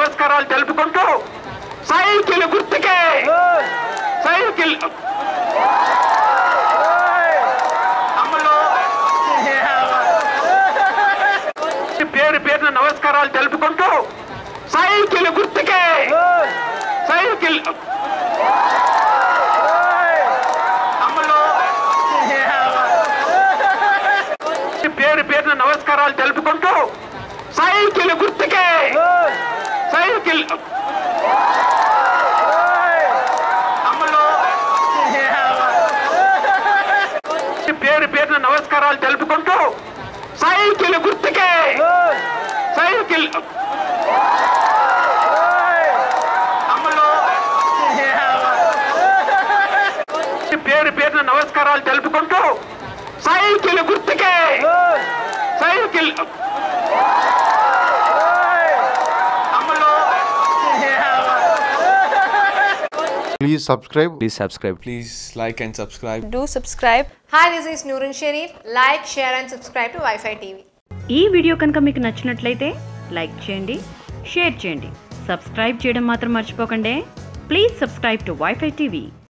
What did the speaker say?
నమస్కారాలు తెలుపుకుంటూ సైకిల్ గుర్తుకే సైకిల్ అమలు పేరు పేరున నమస్కారాలు తెలుపుకుంటూ సైకిల్ గుర్తుకే సైకిల్ అమలు పేరు పేరున నమస్కారాలు తెలుపుకుంటూ సైకిల్ గుర్తుకే సైకిల్ అమలు పేరు పేరున నమస్కారాలు తెలుపుకుంటూ సైకిల్ గుర్తుకే సైకిల్ అమలు పేరు పేరున నమస్కారాలు తెలుపుకుంటూ సైకిల్ గుర్తుకే సైకిల్ అమలు Please subscribe. Please subscribe. Please like and subscribe. Do subscribe. Hi, this is Nurun Sharif. Like, share, and subscribe to Wi-Fi TV. ఈ వీడియో కనుక మీకు నచ్చినట్లయితే లైక్ చేయండి షేర్ చేయండి సబ్స్క్రైబ్ చేయడం మాత్రం మర్చిపోకండి please subscribe to WiFi TV